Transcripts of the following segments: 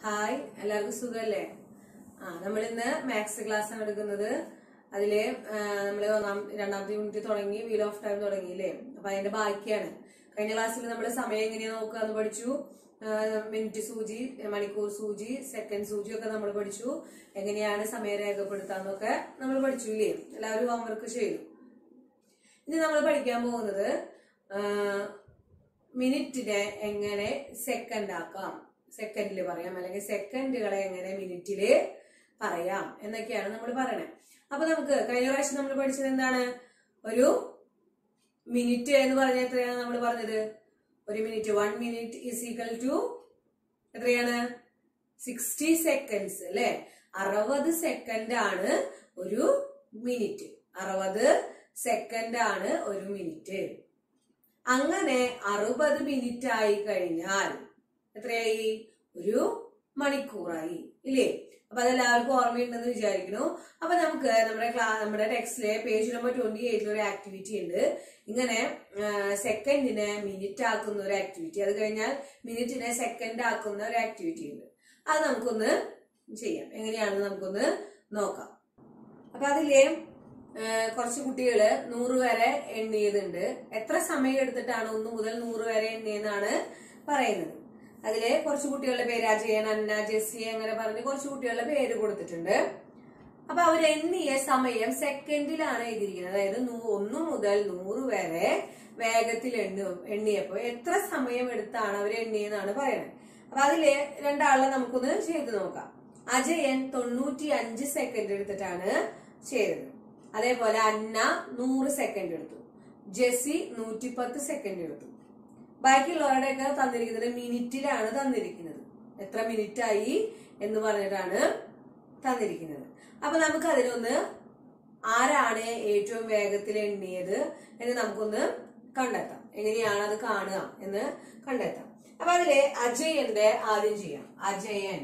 hi എല്ലാവർക്കും സുഖമല്ലേ ആ നമ്മൾ ഇന്ന് മാത്സ് ക്ലാസ് ആണ് എടുക്കുന്നത് അതില് നമ്മൾ ഒന്നാം രണ്ടാമത്തെ യൂണിറ്റ് തുടങ്ങി വീൽ ഓഫ് ടൈം തുടങ്ങിയില്ലേ അപ്പൊ അതിന്റെ ബാക്കിയാണ് കഴിഞ്ഞ ക്ലാസ്സിൽ നമ്മൾ സമയം എങ്ങനെയാ നോക്കുക എന്ന് പഠിച്ചു മിനിറ്റ് സൂചി മണിക്കൂർ സൂചി സെക്കൻഡ് സൂചി ഒക്കെ നമ്മൾ പഠിച്ചു എങ്ങനെയാണ് സമയം രേഖപ്പെടുത്താന്നൊക്കെ നമ്മൾ പഠിച്ചു ഇല്ലേ എല്ലാവരും ഹോംവർക്ക് ചെയ്തു ഇനി നമ്മൾ പഠിക്കാൻ പോകുന്നത് ആ, മിനിറ്റിനെ എങ്ങനെ സെക്കൻഡ് ആക്കാം സെക്കൻഡിൽ പറയാം അല്ലെങ്കിൽ സെക്കൻഡുകളെ എങ്ങനെ മിനിറ്റില് പറയാം എന്നൊക്കെയാണ് നമ്മൾ പറയണത് അപ്പൊ നമുക്ക് കഴിഞ്ഞ പ്രാവശ്യം നമ്മൾ പഠിച്ചത് എന്താണ് ഒരു മിനിറ്റ് എന്ന് പറഞ്ഞ എത്രയാണ് നമ്മൾ പറഞ്ഞത് ഒരു minute one minute is equal to എത്രയാണ് സിക്സ്റ്റി സെക്കൻഡ്സ് അല്ലെ അറുപത് സെക്കൻഡ് ആണ് ഒരു മിനിറ്റ് അറുപത് സെക്കൻഡ് ആണ് ഒരു മിനിറ്റ് അങ്ങനെ അറുപത് മിനിറ്റ് ആയി കഴിഞ്ഞാൽ എത്രയായി ഒരു മണിക്കൂറായി ഇല്ലേ അപ്പൊ അതെല്ലാവർക്കും ഓർമ്മയുണ്ടെന്ന് വിചാരിക്കുന്നു അപ്പൊ നമുക്ക് നമ്മുടെ ക്ലാ നമ്മുടെ ടെക്സ്റ്റിലെ പേജ് നമ്പർ ട്വന്റി എയ്റ്റിൽ ഒരു ആക്ടിവിറ്റി ഉണ്ട് ഇങ്ങനെ സെക്കൻഡിനെ മിനിറ്റ് ആക്കുന്ന ഒരു ആക്ടിവിറ്റി അത് കഴിഞ്ഞാൽ മിനിറ്റിനെ സെക്കൻഡ് ആക്കുന്ന ഒരു ആക്ടിവിറ്റി ഉണ്ട് അത് നമുക്കൊന്ന് ചെയ്യാം എങ്ങനെയാണെന്ന് നമുക്കൊന്ന് നോക്കാം അപ്പൊ അതിലെ ഏഹ്, കുറച്ച് കുട്ടികള് നൂറ് വരെ എണ്ണിയതുണ്ട് എത്ര സമയം എടുത്തിട്ടാണ് ഒന്ന് മുതൽ നൂറ് വരെ എണ്ണിയെന്നാണ് പറയുന്നത് അതില് കുറച്ച് കുട്ടികളുടെ പേര് അജയൻ അന്ന ജെസ്സി അങ്ങനെ പറഞ്ഞ് കുറച്ച് കുട്ടികളുടെ പേര് കൊടുത്തിട്ടുണ്ട് അപ്പൊ അവർ എണ്ണിയ സമയം സെക്കൻഡിലാണ് എഴുതിയിരിക്കുന്നത് അതായത് നൂ- ഒന്ന് മുതൽ നൂറ് വരെ വേഗത്തിൽ എണ്ണു എണ്ണിയപ്പോ എത്ര സമയം എടുത്താണ് അവർ എണ്ണിയെന്നാണ് പറയുന്നത് അപ്പൊ അതില് രണ്ടാളെ നമുക്കൊന്ന് ചെയ്ത് നോക്കാം അജയൻ തൊണ്ണൂറ്റി അഞ്ച് സെക്കൻഡ് എടുത്തിട്ടാണ് ചെയ്തത് അതേപോലെ അന്ന നൂറ് സെക്കൻഡ് എടുത്തു ജെസ്സി നൂറ്റിപ്പത്ത് സെക്കൻഡ് എടുത്തു ബാക്കിയുള്ളവരുടെയൊക്കെ തന്നിരിക്കുന്നത് മിനിറ്റിലാണ് തന്നിരിക്കുന്നത് എത്ര മിനിറ്റ് ആയി എന്ന് പറഞ്ഞിട്ടാണ് തന്നിരിക്കുന്നത് അപ്പൊ നമുക്ക് അതിനൊന്ന് ആരാണ് ഏറ്റവും വേഗത്തിൽ എണ്ണിയത് എന്ന് നമുക്കൊന്ന് കണ്ടെത്താം എങ്ങനെയാണ് അത് കാണുക എന്ന് കണ്ടെത്താം അപ്പൊ അതില് അജയന്റെ ആദ്യം ചെയ്യാം അജയൻ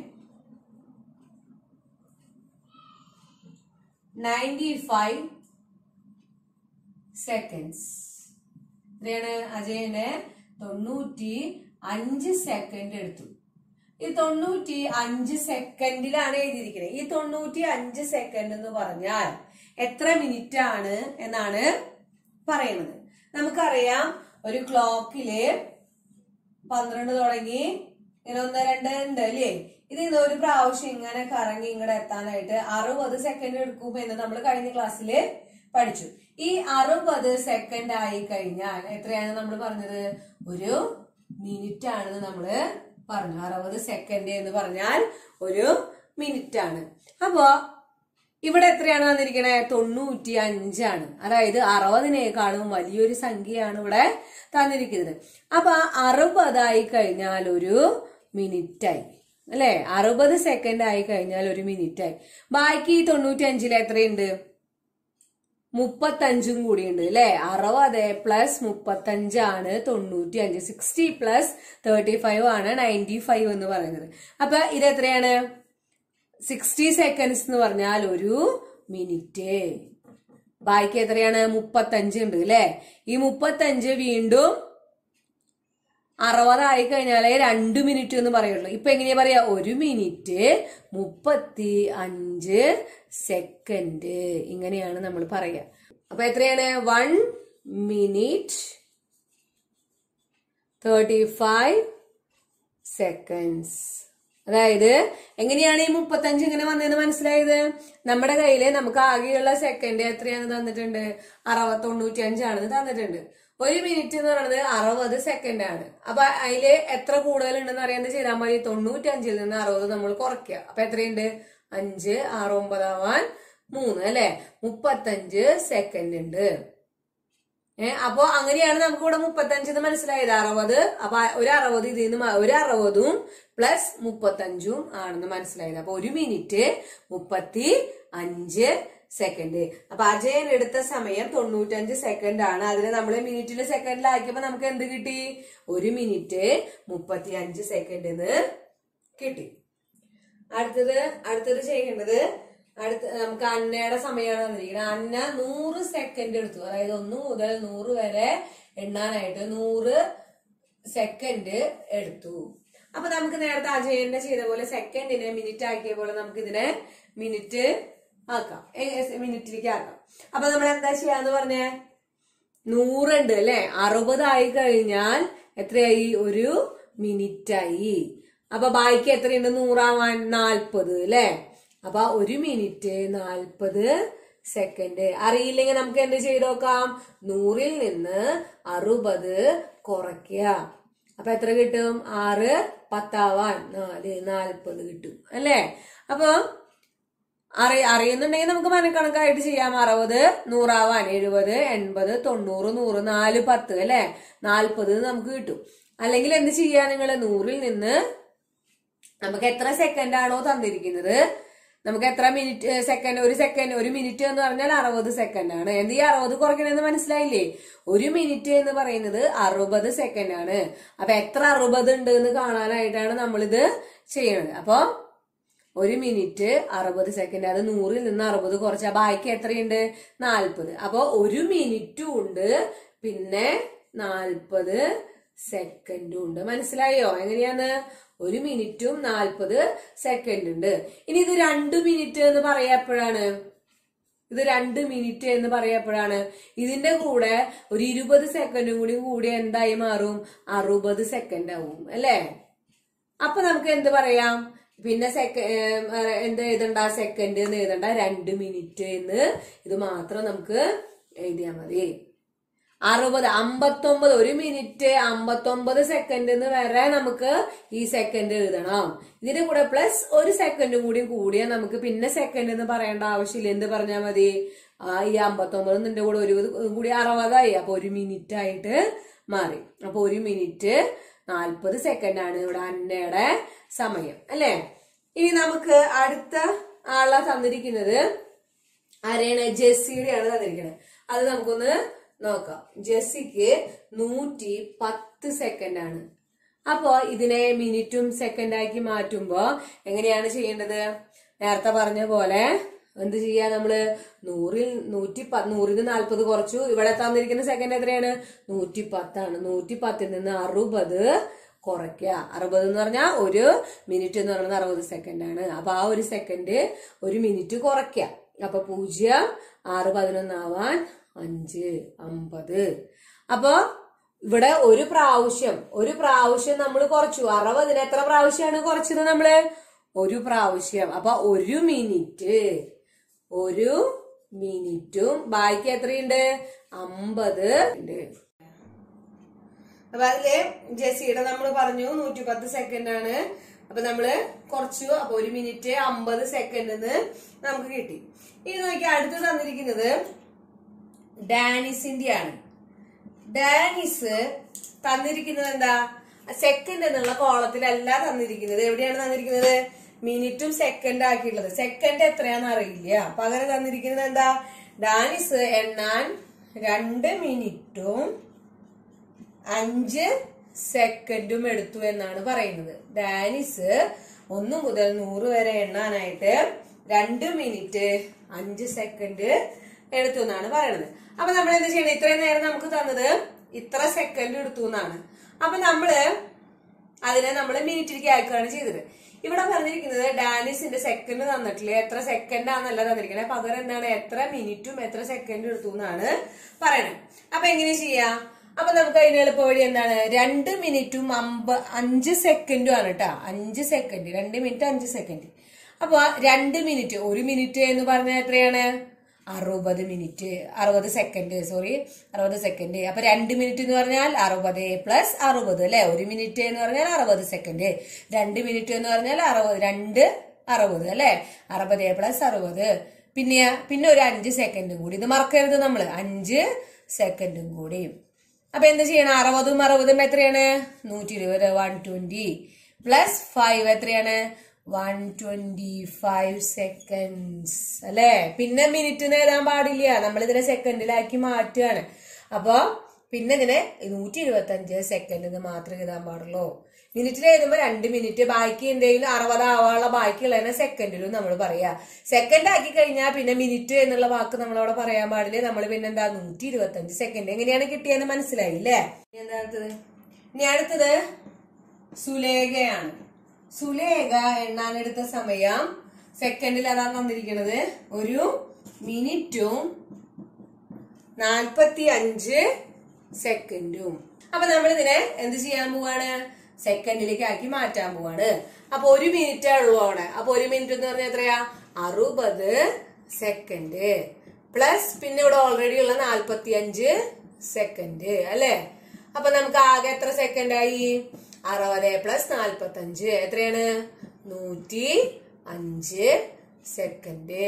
നയൻറ്റി ഫൈവ് സെക്കൻഡ്സ് എത്രയാണ് അജയന് തൊണ്ണൂറ്റി അഞ്ച് സെക്കൻഡ് എടുത്തു ഈ തൊണ്ണൂറ്റി അഞ്ച് സെക്കൻഡിലാണ് എഴുതിയിരിക്കുന്നത് ഈ തൊണ്ണൂറ്റി അഞ്ച് സെക്കൻഡ് എന്ന് പറഞ്ഞാൽ എത്ര മിനിറ്റ് ആണ് എന്നാണ് പറയുന്നത് നമുക്കറിയാം ഒരു ക്ലോക്കില് പന്ത്രണ്ട് തുടങ്ങി ഇങ്ങനെ ഒന്ന് രണ്ട് ഉണ്ട് അല്ലേ ഇത് ഇത് ഒരു പ്രാവശ്യം ഇങ്ങനെ കറങ്ങി ഇങ്ങോട്ട് എത്താനായിട്ട് അറുപത് സെക്കൻഡ് എടുക്കും എന്ന് നമ്മൾ കഴിഞ്ഞ ക്ലാസ്സിൽ പഠിച്ചു ഈ അറുപത് സെക്കൻഡ് ആയി കഴിഞ്ഞാൽ എത്രയാണ് നമ്മൾ പറഞ്ഞത് ഒരു മിനിറ്റ് ആണെന്ന് നമ്മള് പറഞ്ഞു അറുപത് സെക്കൻഡ് എന്ന് പറഞ്ഞാൽ ഒരു മിനിറ്റ് ആണ് അപ്പോ ഇവിടെ എത്രയാണ് തന്നിരിക്കണേ തൊണ്ണൂറ്റി അഞ്ചാണ് അതായത് അറുപതിനേക്കാളും വലിയൊരു സംഖ്യയാണ് ഇവിടെ തന്നിരിക്കുന്നത് അപ്പൊ അറുപതായി കഴിഞ്ഞാൽ ഒരു മിനിറ്റായി അല്ലെ അറുപത് സെക്കൻഡ് ആയി കഴിഞ്ഞാൽ ഒരു മിനിറ്റായി ബാക്കി തൊണ്ണൂറ്റി അഞ്ചിൽ എത്രയുണ്ട് മുപ്പത്തഞ്ചും കൂടിയുണ്ട് അല്ലെ അറുപത് പ്ലസ് മുപ്പത്തഞ്ചാണ് തൊണ്ണൂറ്റി അഞ്ച് സിക്സ്റ്റി പ്ലസ് തേർട്ടി ഫൈവ് ആണ് നയൻറ്റി ഫൈവ് എന്ന് പറയുന്നത് അപ്പൊ ഇത് എത്രയാണ് സിക്സ്റ്റി സെക്കൻഡ്സ് എന്ന് പറഞ്ഞാൽ ഒരു മിനിറ്റ് ബാക്കി എത്രയാണ് മുപ്പത്തഞ്ച് ഉണ്ട് അല്ലെ ഈ മുപ്പത്തഞ്ച് വീണ്ടും അറുപതായി കഴിഞ്ഞാലേ രണ്ട് മിനിറ്റ് എന്ന് പറയുള്ളൂ ഇപ്പൊ എങ്ങനെയാ പറയാ ഒരു മിനിറ്റ് മുപ്പത്തി അഞ്ച് സെക്കൻഡ് ഇങ്ങനെയാണ് നമ്മൾ പറയുക അപ്പൊ എത്രയാണ് one minute thirty five seconds അതായത് എങ്ങനെയാണ് ഈ മുപ്പത്തഞ്ച് ഇങ്ങനെ വന്നതെന്ന് മനസ്സിലായത് നമ്മുടെ കയ്യില് നമുക്ക് ആകെയുള്ള സെക്കൻഡ് എത്രയാണ് തന്നിട്ടുണ്ട് അറുപത് തൊണ്ണൂറ്റി അഞ്ചാണെന്ന് തന്നിട്ടുണ്ട് ഒരു മിനിറ്റ് എന്ന് പറയുന്നത് അറുപത് സെക്കൻഡ് ആണ് അപ്പൊ അതില് എത്ര കൂടുതൽ ഉണ്ടെന്ന് അറിയാന്ന് ചെയ്താൽ മതി തൊണ്ണൂറ്റി അഞ്ചിൽ നിന്ന് അറുപത് നമ്മൾ കുറയ്ക്കുക അപ്പൊ എത്രയുണ്ട് അഞ്ച് ആറ് ഒമ്പതാവാൻ മൂന്ന് അല്ലെ മുപ്പത്തഞ്ച് സെക്കൻഡ് ഉണ്ട് ഏഹ് അപ്പൊ അങ്ങനെയാണ് നമുക്ക് ഇവിടെ മുപ്പത്തഞ്ച് എന്ന് മനസ്സിലായത് അറുപത് അപ്പൊ ഒരു അറുപത് ഇതിൽ നിന്ന് മ- ഒരു അറുപതും പ്ലസ് മുപ്പത്തഞ്ചും ആണെന്ന് മനസ്സിലായത് അപ്പൊ ഒരു മിനിറ്റ് മുപ്പത്തി അഞ്ച് സെക്കൻഡ് അപ്പൊ അജയൻ എടുത്ത സമയം തൊണ്ണൂറ്റഞ്ച് സെക്കൻഡ് ആണ് അതിന് നമ്മൾ മിനിറ്റിൽ സെക്കൻഡിലാക്കിയപ്പോ നമുക്ക് എന്ത് കിട്ടി ഒരു മിനിറ്റ് മുപ്പത്തി അഞ്ച് സെക്കൻഡിന് കിട്ടി അടുത്തത് അടുത്തത് ചെയ്യേണ്ടത് അടുത്ത നമുക്ക് അന്നയുടെ സമയമാണ് തന്നിരിക്കുന്നത് അന്ന നൂറ് സെക്കൻഡ് എടുത്തു അതായത് ഒന്ന് മുതൽ നൂറ് വരെ എണ്ണാനായിട്ട് നൂറ് സെക്കൻഡ് എടുത്തു അപ്പൊ നമുക്ക് നേരത്തെ അജയന്റെ ചെയ്ത പോലെ സെക്കൻഡിനെ മിനിറ്റ് ആക്കിയ പോലെ നമുക്ക് ഇതിനെ മിനിറ്റ് ആക്കാം മിനിറ്റിലേക്ക് ആക്കാം അപ്പൊ നമ്മൾ എന്താ ചെയ്യാന്ന് പറഞ്ഞേ നൂറുണ്ട് അല്ലെ അറുപതായി കഴിഞ്ഞാൽ എത്രയായി ഒരു മിനിറ്റ് ആയി അപ്പൊ ബാക്കി എത്രയുണ്ട് നൂറാവാൻ നാൽപ്പത് അല്ലെ അപ്പൊ ഒരു മിനിറ്റ് നാൽപ്പത് സെക്കൻഡ് അറിയില്ലെങ്കിൽ നമുക്ക് എന്ത് ചെയ്ത് നോക്കാം നൂറിൽ നിന്ന് അറുപത് കുറയ്ക്കുക അപ്പൊ എത്ര കിട്ടും ആറ് പത്താവാൻ നാല് നാൽപ്പത് കിട്ടും അല്ലേ അപ്പൊ അറി അറിയുന്നുണ്ടെങ്കിൽ നമുക്ക് മനക്കണക്കായിട്ട് ചെയ്യാം അറുപത് നൂറാവാൻ എഴുപത് എൺപത് തൊണ്ണൂറ് നൂറ് നാല് പത്ത് അല്ലെ നാൽപ്പത് നമുക്ക് കിട്ടും അല്ലെങ്കിൽ എന്ത് ചെയ്യാ നിങ്ങൾ നൂറിൽ നിന്ന് നമുക്ക് എത്ര സെക്കൻഡ് ആണോ തന്നിരിക്കുന്നത് നമുക്ക് എത്ര മിനിറ്റ് സെക്കൻഡ് ഒരു സെക്കൻഡ് ഒരു മിനിറ്റ് എന്ന് പറഞ്ഞാൽ അറുപത് സെക്കൻഡ് ആണ് എന്ത് ഈ അറുപത് കുറയ്ക്കണമെന്ന് മനസ്സിലായില്ലേ ഒരു മിനിറ്റ് എന്ന് പറയുന്നത് അറുപത് സെക്കൻഡ് ആണ് അപ്പൊ എത്ര അറുപത് ഉണ്ട് എന്ന് കാണാനായിട്ടാണ് നമ്മളിത് ചെയ്യണത് അപ്പൊ ഒരു മിനിറ്റ് അറുപത് സെക്കൻഡ് അത് നൂറിൽ നിന്ന് അറുപത് കുറച്ച ബാക്കി എത്രയുണ്ട് നാൽപ്പത് അപ്പൊ ഒരു മിനിറ്റും ഉണ്ട് പിന്നെ നാൽപ്പത് സെക്കൻഡും ഉണ്ട് മനസ്സിലായോ എങ്ങനെയാന്ന് ഒരു മിനിറ്റും നാൽപ്പത് സെക്കൻഡ് ഉണ്ട് ഇനി ഇത് രണ്ട് മിനിറ്റ് എന്ന് പറയപ്പോഴാണ് ഇത് രണ്ട് മിനിറ്റ് എന്ന് പറയപ്പോഴാണ് ഇതിന്റെ കൂടെ ഒരു ഇരുപത് സെക്കൻഡും കൂടി കൂടി എന്തായി മാറും അറുപത് സെക്കൻഡ് ആവും അല്ലേ അപ്പൊ നമുക്ക് എന്ത് പറയാം പിന്നെ സെക്ക എന്ത് എഴുതണ്ട സെക്കൻഡ് എന്ന് എഴുതണ്ട രണ്ട് മിനിറ്റ് എന്ന് ഇത് മാത്രം നമുക്ക് എഴുതിയാൽ മതി അറുപത് അമ്പത്തൊമ്പത് ഒരു മിനിറ്റ് അമ്പത്തൊമ്പത് സെക്കൻഡ് എന്ന് വരെ നമുക്ക് ഈ സെക്കൻഡ് എഴുതണം ഇതിന്റെ കൂടെ പ്ലസ് ഒരു സെക്കൻഡും കൂടി കൂടിയാൽ നമുക്ക് പിന്നെ സെക്കൻഡ് എന്ന് പറയേണ്ട ആവശ്യമില്ല എന്ത് പറഞ്ഞാൽ മതി ആ ഈ അമ്പത്തൊമ്പത് നിന്റെ കൂടെ ഒരു കൂടി അറുപതായി അപ്പൊ ഒരു മിനിറ്റ് ആയിട്ട് മാറി അപ്പൊ ഒരു മിനിറ്റ് നാൽപ്പത് സെക്കൻഡ് ആണ് ഇവിടെ അന്നയുടെ സമയം അല്ലേ ഇനി നമുക്ക് അടുത്ത ആളെ തന്നിരിക്കുന്നത് ആരെയാണ് ജെസ്സിയുടെയാണ് തന്നിരിക്കുന്നത് അത് നമുക്കൊന്ന് നോക്കാം ജെസ്സിക്ക് നൂറ്റി പത്ത് സെക്കൻഡ് ആണ് അപ്പോ ഇതിനെ മിനിറ്റും സെക്കൻഡ് ആക്കി മാറ്റുമ്പോ എങ്ങനെയാണ് ചെയ്യേണ്ടത് നേരത്തെ പറഞ്ഞ പോലെ എന്ത് ചെയ്യാ നമ്മള് നൂറിൽ നൂറ്റി പ നൂറിന് നാൽപ്പത് കുറച്ചു ഇവിടെ തന്നിരിക്കുന്ന സെക്കൻഡ് എത്രയാണ് നൂറ്റി പത്താണ് നൂറ്റി പത്തിൽ നിന്ന് അറുപത് കുറയ്ക്കുക അറുപത് എന്ന് പറഞ്ഞാൽ ഒരു മിനിറ്റ് എന്ന് പറയുന്നത് അറുപത് സെക്കൻഡ് ആണ് അപ്പൊ ആ ഒരു സെക്കൻഡ് ഒരു മിനിറ്റ് കുറയ്ക്കുക അപ്പൊ പൂജ്യം ആറ് പതിനൊന്നാവാൻ അഞ്ച് അമ്പത് അപ്പൊ ഇവിടെ ഒരു പ്രാവശ്യം ഒരു പ്രാവശ്യം നമ്മൾ കുറച്ചു അറുപതിന് എത്ര പ്രാവശ്യമാണ് കുറച്ചത് നമ്മള് ഒരു പ്രാവശ്യം അപ്പൊ ഒരു മിനിറ്റ് ഒരു മിനിറ്റും ബാക്കി എത്രയുണ്ട് അമ്പത് ഉണ്ട് അപ്പൊ അതില് ജെസിയുടെ നമ്മൾ പറഞ്ഞു നൂറ്റി പത്ത് സെക്കൻഡ് ആണ് അപ്പൊ നമ്മള് കുറച്ചു അപ്പൊ ഒരു മിനിറ്റ് അമ്പത് സെക്കൻഡ് നമുക്ക് കിട്ടി ഇനി നോക്കി അടുത്ത് തന്നിരിക്കുന്നത് ഡാനിസിന്റെ ആണ് ഡാനിസ് തന്നിരിക്കുന്നത് എന്താ സെക്കൻഡ് എന്നുള്ള കോളത്തിലല്ല തന്നിരിക്കുന്നത് എവിടെയാണ് തന്നിരിക്കുന്നത് മിനിറ്റും സെക്കൻഡ് ആക്കിയിട്ടുള്ളത് സെക്കൻഡ് എത്രയാന്ന് അറിയില്ല പകരം തന്നിരിക്കുന്നത് എന്താ ഡാനിസ് എണ്ണാൻ രണ്ട് മിനിറ്റും അഞ്ച് സെക്കൻഡും എടുത്തു എന്നാണ് പറയുന്നത് ഡാനിസ് ഒന്ന് മുതൽ നൂറ് വരെ എണ്ണാനായിട്ട് രണ്ട് മിനിറ്റ് അഞ്ച് സെക്കൻഡ് എടുത്തു എന്നാണ് പറയുന്നത് അപ്പൊ നമ്മൾ എന്ത് ചെയ്യണം ഇത്രയും നേരം നമുക്ക് തന്നത് ഇത്ര സെക്കൻഡ് എടുത്തു എന്നാണ് അപ്പൊ നമ്മള് അതിനെ നമ്മൾ മിനിറ്റിലേക്ക് ആക്കുകയാണ് ചെയ്തത് ഇവിടെ പറഞ്ഞിരിക്കുന്നത് ഡാനിസിന്റെ സെക്കൻഡ് തന്നിട്ടില്ല എത്ര സെക്കൻഡ് ആണെന്നല്ല തന്നിരിക്കുന്നത് പകരം എന്താണ് എത്ര മിനിറ്റും എത്ര സെക്കൻഡ് എടുത്തു എന്നാണ് പറയണത് അപ്പൊ എങ്ങനെ ചെയ്യാം അപ്പൊ നമുക്ക് അതിന് എളുപ്പ വഴി എന്താണ് രണ്ട് മിനിറ്റും അമ്പ അഞ്ച് സെക്കൻഡും ആണ് കേട്ടോ അഞ്ച് സെക്കൻഡ് രണ്ട് മിനിറ്റ് അഞ്ച് സെക്കൻഡ് അപ്പൊ രണ്ട് മിനിറ്റ് ഒരു മിനിറ്റ് എന്ന് പറഞ്ഞാൽ എത്രയാണ് അറുപത് മിനിറ്റ് അറുപത് സെക്കൻഡ് സോറി അറുപത് സെക്കൻഡ് അപ്പൊ രണ്ട് മിനിറ്റ് എന്ന് പറഞ്ഞാൽ അറുപത് പ്ലസ് അറുപത് അല്ലെ ഒരു മിനിറ്റ് എന്ന് പറഞ്ഞാൽ അറുപത് സെക്കൻഡ് രണ്ട് മിനിറ്റ് എന്ന് പറഞ്ഞാൽ അറുപത് രണ്ട് അറുപത് അല്ലെ അറുപത് പ്ലസ് അറുപത് പിന്നെ പിന്നെ ഒരു അഞ്ച് സെക്കൻഡും കൂടി ഇത് മറക്കരുത് നമ്മള് അഞ്ച് സെക്കൻഡും കൂടി അപ്പൊ എന്ത് ചെയ്യണം അറുപതും അറുപതും എത്രയാണ് നൂറ്റി ഇരുപത് വൺ ട്വന്റി പ്ലസ് ഫൈവ് എത്രയാണ് വൺ ട്വന്റി ഫൈവ് സെക്കൻഡ്സ് അല്ലെ പിന്നെ മിനിറ്റ് എഴുതാൻ പാടില്ല നമ്മൾ ഇതിനെ സെക്കൻഡിലാക്കി മാറ്റുകയാണ് അപ്പൊ പിന്നെ ഇതിനെ നൂറ്റി ഇരുപത്തി അഞ്ച് സെക്കൻഡ് എന്ന് മാത്രമേ എഴുതാൻ പാടുള്ളൂ മിനിറ്റിൽ എഴുതുമ്പോൾ രണ്ട് മിനിറ്റ് ബാക്കി എന്തെങ്കിലും അറുപതാവാനുള്ള ബാക്കിയുള്ളതിനെ സെക്കൻഡിലും നമ്മൾ പറയാ സെക്കൻഡ് ആക്കി കഴിഞ്ഞാൽ പിന്നെ മിനിറ്റ് എന്നുള്ള വാക്ക് നമ്മളവിടെ പറയാൻ പാടില്ല നമ്മൾ പിന്നെ എന്താ നൂറ്റി ഇരുപത്തി അഞ്ച് സെക്കൻഡ് എങ്ങനെയാണ് കിട്ടിയെന്ന് മനസ്സിലായില്ലേ ഇനി എന്താ അടുത്തത് ഇനി അടുത്തത് സുലേഖയാണ് സുലേഖ എണ്ണാനെടുത്ത സമയം സെക്കൻഡിൽ അതാണ് തന്നിരിക്കുന്നത് ഒരു മിനിറ്റും നാൽപ്പത്തി അഞ്ച് സെക്കൻഡും അപ്പൊ നമ്മൾ ഇതിനെ എന്ത് ചെയ്യാൻ പോവാണ് സെക്കൻഡിലേക്ക് ആക്കി മാറ്റാൻ പോവാണ് അപ്പൊ ഒരു മിനിറ്റേ ഉള്ളൂ അവിടെ അപ്പൊ ഒരു മിനിറ്റ് എന്ന് പറഞ്ഞാൽ എത്രയാ അറുപത് സെക്കൻഡ് പ്ലസ് പിന്നെ ഇവിടെ ഓൾറെഡി ഉള്ള നാൽപ്പത്തി അഞ്ച് സെക്കൻഡ് അല്ലേ അപ്പൊ നമുക്ക് ആകെ എത്ര സെക്കൻഡ് ആയി അറുപത് പ്ലസ് നാൽപ്പത്തി അഞ്ച് എത്രയാണ് നൂറ്റി അഞ്ച് സെക്കൻഡ്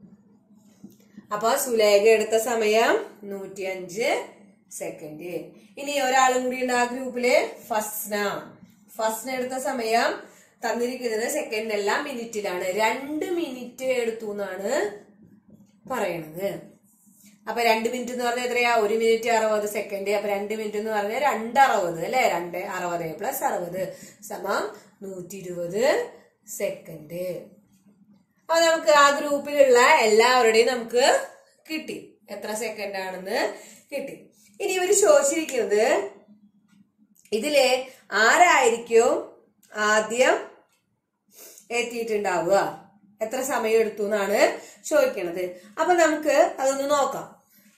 അപ്പൊ സുലേഖ എടുത്ത സമയം നൂറ്റിയഞ്ച് സെക്കൻഡ് ഇനി ഒരാളും കൂടി ഉണ്ട് ആ ഗ്രൂപ്പില് ഫസ്ന ഫസ്ന എടുത്ത സമയം തന്നിരിക്കുന്നത് സെക്കൻഡ് അല്ല മിനിറ്റിലാണ് രണ്ട് മിനിറ്റ് എടുത്തു എന്നാണ് പറയണത് അപ്പൊ രണ്ട് മിനിറ്റ് എന്ന് പറഞ്ഞാൽ എത്രയാ ഒരു മിനിറ്റ് അറുപത് സെക്കൻഡ് അപ്പൊ രണ്ട് മിനിറ്റ് എന്ന് പറഞ്ഞാൽ രണ്ട് അറുപത് അല്ലെ രണ്ട് അറുപത് പ്ലസ് അറുപത് സമം നൂറ്റി ഇരുപത് സെക്കൻഡ് അപ്പൊ നമുക്ക് ആ ഗ്രൂപ്പിലുള്ള എല്ലാവരുടെയും നമുക്ക് കിട്ടി എത്ര സെക്കൻഡ് ആണെന്ന് കിട്ടി ഇനി ഇവര് ചോദിച്ചിരിക്കുന്നത് ഇതില് ആരായിരിക്കും ആദ്യം എത്തിയിട്ടുണ്ടാവുക എത്ര സമയം എടുത്തു എന്നാണ് ചോദിക്കണത് അപ്പൊ നമുക്ക് അതൊന്ന് നോക്കാം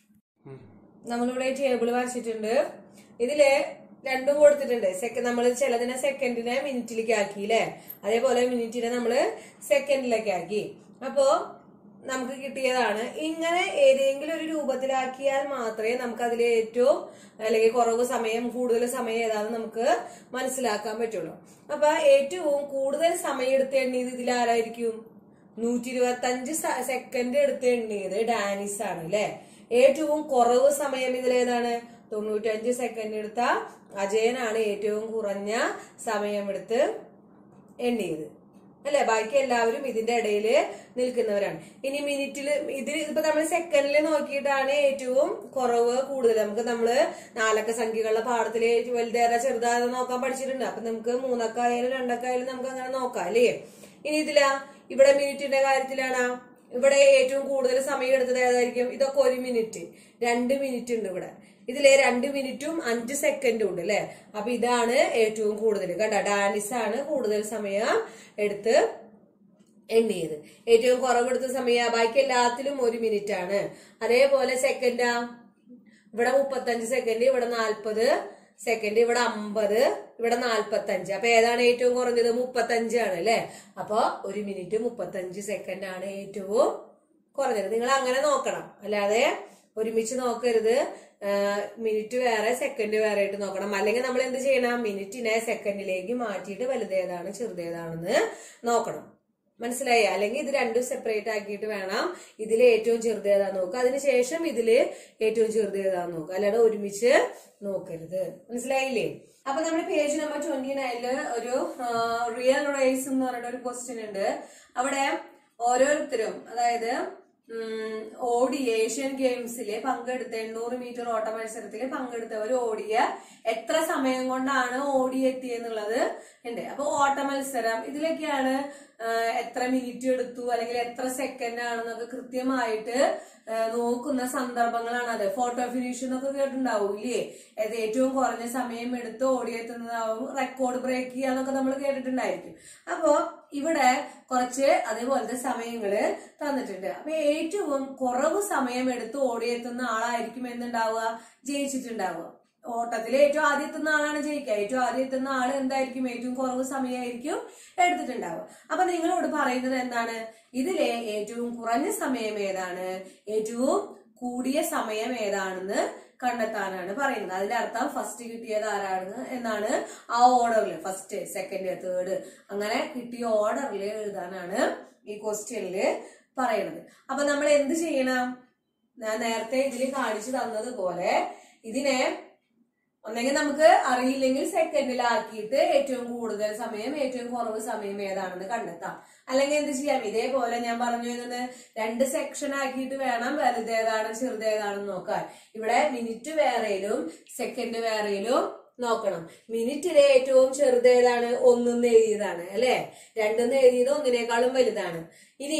നമ്മളിവിടെ ടേബിൾ വരച്ചിട്ടുണ്ട് ഇതില് രണ്ടും കൊടുത്തിട്ടുണ്ട് സെക്കൻഡ് നമ്മൾ ചിലതിനെ സെക്കൻഡിനെ മിനിറ്റിലേക്ക് ആക്കി അല്ലേ അതേപോലെ മിനിറ്റിനെ നമ്മള് സെക്കൻഡിലേക്ക് ആക്കി അപ്പോ നമുക്ക് കിട്ടിയതാണ് ഇങ്ങനെ ഏതെങ്കിലും ഒരു രൂപത്തിലാക്കിയാൽ മാത്രമേ നമുക്ക് അതിൽ ഏറ്റവും അല്ലെങ്കിൽ കുറവ് സമയം കൂടുതൽ സമയം ഏതാണെന്ന് നമുക്ക് മനസ്സിലാക്കാൻ പറ്റുള്ളൂ അപ്പൊ ഏറ്റവും കൂടുതൽ സമയം എടുത്ത് എണ്ണിയത് ഇതിൽ ആരായിരിക്കും നൂറ്റി ഇരുപത്തി അഞ്ച് സെക്കൻഡ് എടുത്ത് എണ്ണിയത് ഡാനിസ് ആണ് അല്ലെ ഏറ്റവും കുറവ് സമയം ഇതിലേതാണ് തൊണ്ണൂറ്റഞ്ച് സെക്കൻഡ് എടുത്ത അജയനാണ് ഏറ്റവും കുറഞ്ഞ സമയമെടുത്ത് എണ്ണിയത് അല്ലെ ബാക്കി എല്ലാവരും ഇതിന്റെ ഇടയിൽ നിൽക്കുന്നവരാണ് ഇനി മിനിറ്റിൽ ഇതിൽ ഇപ്പൊ നമ്മൾ സെക്കൻഡിൽ നോക്കിയിട്ടാണ് ഏറ്റവും കുറവ് കൂടുതൽ നമുക്ക് നമ്മള് നാലക്ക സംഖ്യകളുടെ പാഠത്തില് വലുതേറെ ചെറുതാതെ നോക്കാൻ പഠിച്ചിട്ടുണ്ട് അപ്പൊ നമുക്ക് മൂന്നക്ക ആയാലും രണ്ടക്ക ആയാലും നമുക്ക് അങ്ങനെ നോക്കാം അല്ലേ ഇനി ഇതിലാ ഇവിടെ മിനിറ്റിന്റെ കാര്യത്തിലാണ് ഇവിടെ ഏറ്റവും കൂടുതൽ സമയം എടുത്തത് ഏതായിരിക്കും ഇതൊക്കെ ഒരു മിനിറ്റ് രണ്ട് മിനിറ്റ് ഉണ്ട് ഇവിടെ ഇതിലെ രണ്ട് മിനിറ്റും അഞ്ച് സെക്കൻഡും ഉണ്ട് അല്ലെ അപ്പൊ ഇതാണ് ഏറ്റവും കൂടുതൽ കണ്ട ഡാനിസ് ആണ് കൂടുതൽ സമയം എടുത്ത് എണ്ണിയത് ഏറ്റവും കുറവെടുത്ത സമയം ബാക്കി എല്ലാത്തിലും ഒരു മിനിറ്റ് ആണ് അതേപോലെ സെക്കൻഡാ ഇവിടെ മുപ്പത്തഞ്ച് സെക്കൻഡ് ഇവിടെ നാൽപ്പത് സെക്കൻഡ് ഇവിടെ അമ്പത് ഇവിടെ നാൽപ്പത്തി അഞ്ച് അപ്പൊ ഏതാണ് ഏറ്റവും കുറഞ്ഞത് മുപ്പത്തഞ്ച് ആണ് അല്ലെ അപ്പൊ ഒരു മിനിറ്റ് മുപ്പത്തഞ്ച് സെക്കൻഡ് ആണ് ഏറ്റവും കുറഞ്ഞത് നിങ്ങൾ അങ്ങനെ നോക്കണം അല്ലാതെ ഒരുമിച്ച് നോക്കരുത് മിനിറ്റ് വേറെ സെക്കൻഡ് വേറെ ആയിട്ട് നോക്കണം അല്ലെങ്കിൽ നമ്മൾ എന്ത് ചെയ്യണം മിനിറ്റിനെ സെക്കൻഡിലേക്ക് മാറ്റിയിട്ട് വലുതേതാണ് ചെറുതേതാണെന്ന് നോക്കണം മനസ്സിലായി അല്ലെങ്കിൽ ഇത് രണ്ടും സെപ്പറേറ്റ് ആക്കിയിട്ട് വേണം ഇതിൽ ഏറ്റവും ചെറുത് ഏതാന്ന് നോക്കുക അതിനുശേഷം ഇതില് ഏറ്റവും ചെറുത് ഏതാന്ന് നോക്കുക അല്ലാതെ ഒരുമിച്ച് നോക്കരുത് മനസ്സിലായില്ലേ അപ്പൊ നമ്മുടെ പേജ് നമ്പർ ട്വന്റി നയനില് ഒരു റിയൽ റേസ് എന്ന് പറയുന്ന ഒരു ക്വസ്റ്റ്യൻ ഉണ്ട് അവിടെ ഓരോരുത്തരും അതായത് ഓടി ഏഷ്യൻ ഗെയിംസിൽ പങ്കെടുത്ത എണ്ണൂറ് മീറ്റർ ഓട്ട മത്സരത്തിൽ പങ്കെടുത്തവർ ഓടിയ എത്ര സമയം കൊണ്ടാണ് ഓടിയെത്തിയെന്നുള്ളത് ഉണ്ട് അപ്പൊ ഓട്ട മത്സരം ഇതിലൊക്കെയാണ് എത്ര മിനിറ്റ് എടുത്തു അല്ലെങ്കിൽ എത്ര സെക്കൻഡ് ആണെന്നൊക്കെ കൃത്യമായിട്ട് നോക്കുന്ന സന്ദർഭങ്ങളാണ് അത് ഫോട്ടോ ഫിനിഷ് എന്നൊക്കെ കേട്ടിട്ടുണ്ടാവും ഇല്ലേ അത് ഏറ്റവും കുറഞ്ഞ സമയം എടുത്ത് ഓടിയെത്തുന്നതാവും റെക്കോർഡ് ബ്രേക്ക് ചെയ്യാന്നൊക്കെ നമ്മൾ കേട്ടിട്ടുണ്ടായിരിക്കും അപ്പോ ഇവിടെ കുറച്ച് അതേപോലത്തെ സമയങ്ങള് തന്നിട്ടുണ്ട് അപ്പൊ ഏറ്റവും കുറവ് സമയം എടുത്ത് ഓടിയെത്തുന്ന ആളായിരിക്കും എന്തുണ്ടാവുക ജയിച്ചിട്ടുണ്ടാവുക ഓട്ടത്തിൽ ഏറ്റവും ആദ്യം എത്തുന്ന ആളാണ് ജയിക്കുക ഏറ്റവും ആദ്യം എത്തുന്ന ആൾ എന്തായിരിക്കും ഏറ്റവും കുറവ് സമയമായിരിക്കും എടുത്തിട്ടുണ്ടാവുക അപ്പൊ നിങ്ങളോട് പറയുന്നത് എന്താണ് ഇതിലെ ഏറ്റവും കുറഞ്ഞ സമയം ഏതാണ് ഏറ്റവും കൂടിയ സമയം ഏതാണെന്ന് കണ്ടെത്താനാണ് പറയുന്നത് അതിന്റെ അർത്ഥം ഫസ്റ്റ് കിട്ടിയത് ആരാണ് എന്നാണ് ആ ഓർഡറിൽ ഫസ്റ്റ് സെക്കൻഡ് തേർഡ് അങ്ങനെ കിട്ടിയ ഓർഡറിൽ എഴുതാനാണ് ഈ ക്വസ്റ്റ്യനില് പറയുന്നത് അപ്പൊ നമ്മൾ എന്ത് ചെയ്യണം ഞാൻ നേരത്തെ ഇതിൽ കാണിച്ചു തന്നതുപോലെ ഇതിനെ ഒന്നെങ്കിൽ നമുക്ക് അറിയില്ലെങ്കിൽ സെക്കൻഡിലാക്കിയിട്ട് ഏറ്റവും കൂടുതൽ സമയം ഏറ്റവും കുറവ് സമയം ഏതാണെന്ന് കണ്ടെത്താം അല്ലെങ്കിൽ എന്ത് ചെയ്യാം ഇതേപോലെ ഞാൻ പറഞ്ഞു എന്നത് രണ്ട് സെക്ഷൻ ആക്കിയിട്ട് വേണം വലുതേതാണ് ചെറുതേതാണെന്ന് നോക്കാൻ ഇവിടെ മിനിറ്റ് വേറെയിലും സെക്കൻഡ് വേറെയിലും നോക്കണം മിനിറ്റിലെ ഏറ്റവും ചെറുതേതാണ് ഒന്നെന്ന് എഴുതിയതാണ് അല്ലെ രണ്ടെന്ന് എഴുതിയത് ഒന്നിനേക്കാളും വലുതാണ് ഇനി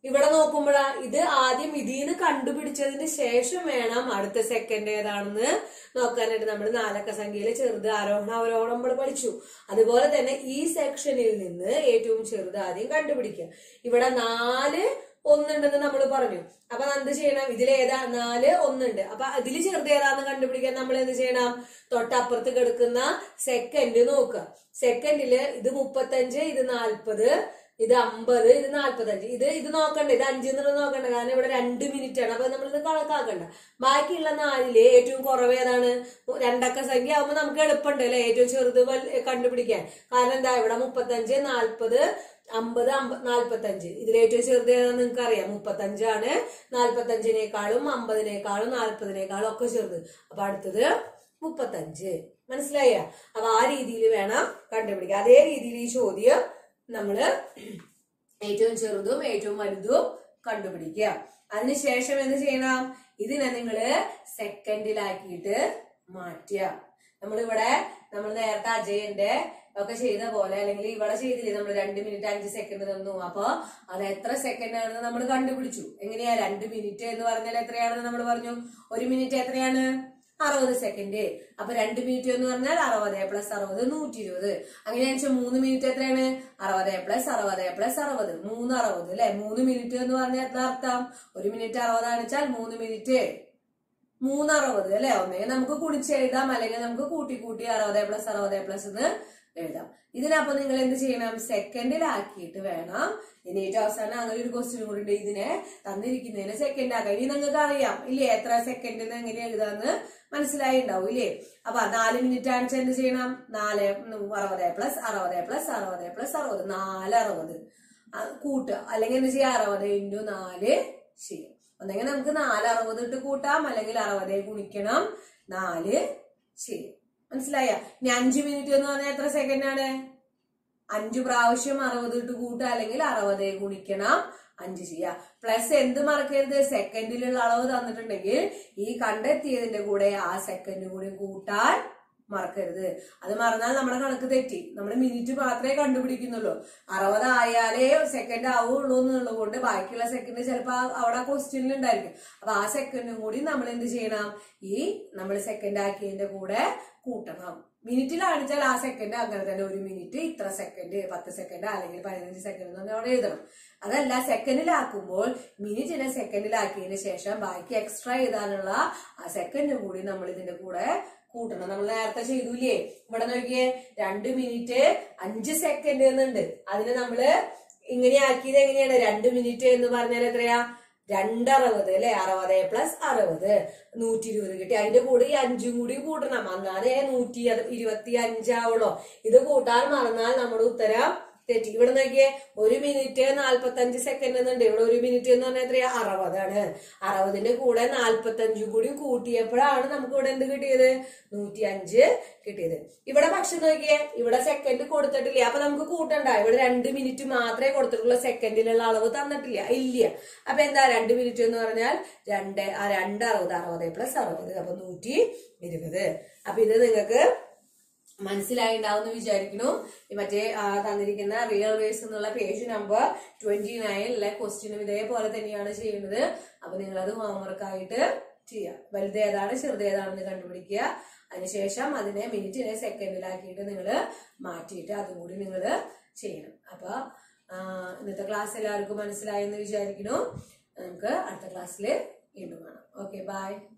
ഇവിടെ നോക്കുമ്പോഴാ ഇത് ആദ്യം ഇതിന്ന് കണ്ടുപിടിച്ചതിന് ശേഷം വേണം അടുത്ത സെക്കൻഡ് ഏതാണെന്ന് നോക്കാനായിട്ട് നമ്മൾ നാലക്ക സംഖ്യയിലെ ചെറുത് ആരോഹണം അവരോഹണം നമ്മൾ പഠിച്ചു അതുപോലെ തന്നെ ഈ സെക്ഷനിൽ നിന്ന് ഏറ്റവും ചെറുത് ആദ്യം കണ്ടുപിടിക്കുക ഇവിടെ നാല് ഒന്നുണ്ടെന്ന് നമ്മൾ പറഞ്ഞു അപ്പൊ എന്ത് ചെയ്യണം ഇതിൽ ഏതാ നാല് ഒന്നുണ്ട് അപ്പൊ അതിൽ ചെറുത് ഏതാന്ന് കണ്ടുപിടിക്കാൻ നമ്മൾ എന്ത് ചെയ്യണം തൊട്ടപ്പുറത്ത് കിടക്കുന്ന സെക്കൻഡ് നോക്കുക സെക്കൻഡില് ഇത് മുപ്പത്തഞ്ച് ഇത് നാൽപ്പത് ഇത് അമ്പത് ഇത് നാല്പത്തഞ്ച് ഇത് ഇത് നോക്കണ്ട ഇത് അഞ്ച് എന്നുള്ളത് നോക്കണ്ട കാരണം ഇവിടെ രണ്ട് മിനിറ്റ് ആണ് അപ്പൊ നമ്മളിത് കണക്കാക്കണ്ട ബാക്കിയുള്ള നാലില് ഏറ്റവും കുറവ് ഏതാണ് രണ്ടക്ക സംഖ്യ ആവുമ്പോൾ നമുക്ക് എളുപ്പമുണ്ട് അല്ലെ ഏറ്റവും ചെറുത് വൽ- കണ്ടുപിടിക്കാൻ കാരണം എന്താ ഇവിടെ മുപ്പത്തഞ്ച് നാൽപ്പത് അമ്പത് അമ്പ നാൽപ്പത്തഞ്ച് ഇതിൽ ഏറ്റവും ചെറുത് ഏതാണെന്ന് നിങ്ങൾക്ക് അറിയാം മുപ്പത്തഞ്ചാണ് നാൽപ്പത്തഞ്ചിനേക്കാളും അമ്പതിനേക്കാളും നാൽപ്പതിനേക്കാളും ഒക്കെ ചെറുത് അപ്പൊ അടുത്തത് മുപ്പത്തഞ്ച് മനസ്സിലായ അപ്പൊ ആ രീതിയിൽ വേണം കണ്ടുപിടിക്കുക അതേ രീതിയിൽ ഈ ചോദ്യം നമ്മള് ഏറ്റവും ചെറുതും ഏറ്റവും വലുതും കണ്ടുപിടിക്കുക അതിനുശേഷം എന്ത് ചെയ്യണം ഇതിനെ നിങ്ങള് സെക്കൻഡിലാക്കിയിട്ട് മാറ്റുക നമ്മളിവിടെ നമ്മൾ നേരത്തെ അജയന്റെ ഒക്കെ ചെയ്ത പോലെ അല്ലെങ്കിൽ ഇവിടെ ചെയ്തില്ലേ നമ്മൾ രണ്ട് മിനിറ്റ് അഞ്ച് സെക്കൻഡ് തന്നു അപ്പൊ അത് എത്ര സെക്കൻഡ് ആണെന്ന് നമ്മൾ കണ്ടുപിടിച്ചു എങ്ങനെയാ രണ്ട് മിനിറ്റ് എന്ന് പറഞ്ഞാൽ എത്രയാണെന്ന് നമ്മൾ പറഞ്ഞു ഒരു മിനിറ്റ് എത്രയാണ് അറുപത് സെക്കൻഡ് അപ്പൊ രണ്ട് മിനിറ്റ് എന്ന് പറഞ്ഞാൽ അറുപത് പ്ലസ് അറുപത് നൂറ്റി ഇരുപത് അങ്ങനെയാണെന്ന് വെച്ചാൽ മൂന്ന് മിനിറ്റ് എത്രയാണ് അറുപത് പ്ലസ് അറുപത് പ്ലസ് അറുപത് മൂന്ന് അറുപത് അല്ലെ മൂന്ന് മിനിറ്റ് എന്ന് പറഞ്ഞാൽ എന്താ അർത്ഥം ഒരു മിനിറ്റ് അറുപതാണെന്ന് വെച്ചാൽ മൂന്ന് മിനിറ്റ് മൂന്ന് അറുപത് അല്ലെ ഒന്നെങ്കിൽ നമുക്ക് കുടിച്ച് എഴുതാം അല്ലെങ്കിൽ നമുക്ക് കൂട്ടി കൂട്ടി അറുപത് പ്ലസ് അറുപത് പ്ലസ് എന്ന് എഴുതാം ഇതിനപ്പൊ നിങ്ങൾ എന്ത് ചെയ്യണം സെക്കൻഡിലാക്കിയിട്ട് വേണം ഇനി ഏറ്റവും അവസാനം അങ്ങനെ ഒരു ക്വസ്റ്റ്യൻ കൂടി ഉണ്ട് ഇതിനെ തന്നിരിക്കുന്നതിന് സെക്കൻഡ് ആക്കാം ഇനി നിങ്ങൾക്ക് അറിയാം ഇല്ലേ എത്ര സെക്കൻഡിൽ എങ്ങനെ എഴുതാന്ന് മനസ്സിലായി ഉണ്ടാവും ഇല്ലേ അപ്പൊ നാല് മിനിറ്റ് ആണെന്ന് എന്ത് ചെയ്യണം നാല് അറുപത് പ്ലസ് അറുപത് പ്ലസ് അറുപത് പ്ലസ് അറുപത് നാല് അറുപത് ആ, കൂട്ടുക അല്ലെങ്കിൽ എന്ത് ചെയ്യാം അറുപത് ഇൻറ്റു നാല് ചെയ്യും ഒന്നെങ്കിൽ നമുക്ക് നാല് അറുപത് ഇട്ട് കൂട്ടാം അല്ലെങ്കിൽ അറുപത് ഗുണിക്കണം നാല് ചെയ്യും മനസ്സിലായ ഇനി അഞ്ചു മിനിറ്റ് എന്ന് പറഞ്ഞാൽ എത്ര സെക്കൻഡ് ആണ് അഞ്ചു പ്രാവശ്യം അറുപത് ഇട്ട് കൂട്ടുക അല്ലെങ്കിൽ അറുപത് ഗുണിക്കണം അഞ്ച് ചെയ്യുക പ്ലസ് എന്ത് മറക്കരുത് സെക്കൻഡിലുള്ള അളവ് തന്നിട്ടുണ്ടെങ്കിൽ ഈ കണ്ടെത്തിയതിന്റെ കൂടെ ആ സെക്കൻഡ് കൂടി കൂട്ടാൻ മറക്കരുത് അത് മറന്നാൽ നമ്മുടെ കണക്ക് തെറ്റി നമ്മൾ മിനിറ്റ് മാത്രമേ കണ്ടുപിടിക്കുന്നുള്ളൂ അറുപതായാലേ സെക്കൻഡ് ആവുള്ളൂ എന്നുള്ളത് കൊണ്ട് ബാക്കിയുള്ള സെക്കൻഡ് ചിലപ്പോൾ അവിടെ ക്വസ്റ്റ്യനിൽ ഉണ്ടായിരിക്കും അപ്പൊ ആ സെക്കൻഡും കൂടി നമ്മൾ എന്ത് ചെയ്യണം ഈ നമ്മൾ സെക്കൻഡ് ആക്കിയതിന്റെ കൂടെ കൂട്ടണം മിനിറ്റിൽ കാണിച്ചാൽ ആ സെക്കൻഡ് അങ്ങനെ തന്നെ ഒരു മിനിറ്റ് ഇത്ര സെക്കൻഡ് പത്ത് സെക്കൻഡ് അല്ലെങ്കിൽ പതിനഞ്ച് സെക്കൻഡ് എന്ന് അവിടെ എഴുതണം അതല്ല സെക്കൻഡിലാക്കുമ്പോൾ മിനിറ്റിനെ സെക്കൻഡിലാക്കിയതിന് ശേഷം ബാക്കി എക്സ്ട്രാ എഴുതാനുള്ള ആ സെക്കൻഡും കൂടി നമ്മൾ ഇതിന്റെ കൂടെ കൂട്ടണം നമ്മൾ നേരത്തെ ചെയ്തൂലേ ഇവിടെ നോക്കിയേ രണ്ട് മിനിറ്റ് അഞ്ച് സെക്കൻഡ് എന്നുണ്ട് അതിന് നമ്മള് ഇങ്ങനെ ആക്കിയത് എങ്ങനെയാണ് രണ്ട് മിനിറ്റ് എന്ന് പറഞ്ഞാൽ എത്രയാ രണ്ടറുപത് അല്ലെ അറുപത് പ്ലസ് അറുപത് നൂറ്റി ഇരുപത് കിട്ടി അതിന്റെ കൂടെ ഈ അഞ്ചും കൂടി കൂട്ടണം എന്നാലേ നൂറ്റി അത് ഇരുപത്തി അഞ്ചാവുള്ളൂ ഇത് കൂട്ടാൻ മറന്നാൽ നമ്മുടെ ഉത്തരം തെറ്റി ഇവിടെ നോക്കിയേ ഒരു മിനിറ്റ് നാല്പത്തഞ്ച് സെക്കൻഡ് എന്നുണ്ട് ഇവിടെ ഒരു മിനിറ്റ് എന്ന് പറഞ്ഞാൽ എത്രയാ അറുപതാണ് അറുപതിന്റെ കൂടെ നാല്പത്തഞ്ചും കൂടി കൂട്ടിയപ്പോഴാണ് നമുക്ക് ഇവിടെ എന്ത് കിട്ടിയത് നൂറ്റി അഞ്ച് കിട്ടിയത് ഇവിടെ പക്ഷെ നോക്കിയേ ഇവിടെ സെക്കൻഡ് കൊടുത്തിട്ടില്ല അപ്പൊ നമുക്ക് കൂട്ടണ്ട ഇവിടെ രണ്ട് മിനിറ്റ് മാത്രമേ കൊടുത്തിട്ടുള്ളൂ സെക്കൻഡിലുള്ള അളവ് തന്നിട്ടില്ല ഇല്ല അപ്പൊ എന്താ രണ്ട് മിനിറ്റ് എന്ന് പറഞ്ഞാൽ രണ്ട് ആ രണ്ട് അറുപത് അറുപത് പ്ലസ് അറുപത് അപ്പൊ നൂറ്റി ഇരുപത് അപ്പൊ ഇത് നിങ്ങൾക്ക് മനസ്സിലായിണ്ടാവും എന്ന് വിചാരിക്കുന്നു ഈ മറ്റേ ആ, തന്നിരിക്കുന്ന റിയൽ വേസ് എന്നുള്ള പേജ് നമ്പർ ട്വന്റി നയനിലെ ക്വസ്റ്റ്യനും ഇതേപോലെ തന്നെയാണ് ചെയ്യുന്നത് അപ്പൊ നിങ്ങളത് ഹോംവർക്ക് ആയിട്ട് ചെയ്യുക വലുത് ഏതാണ് ചെറുത് ഏതാണെന്ന് കണ്ടുപിടിക്കുക അതിനുശേഷം അതിനെ മിനിറ്റിനെ സെക്കൻഡിലാക്കിയിട്ട് നിങ്ങൾ മാറ്റിയിട്ട് അതും കൂടി നിങ്ങൾ ചെയ്യണം അപ്പൊ ആ, ഇന്നത്തെ ക്ലാസ് എല്ലാവർക്കും മനസ്സിലായെന്ന് വിചാരിക്കുന്നു നമുക്ക് അടുത്ത ക്ലാസ്സിൽ വീണ്ടും കാണാം ഓക്കെ ബൈ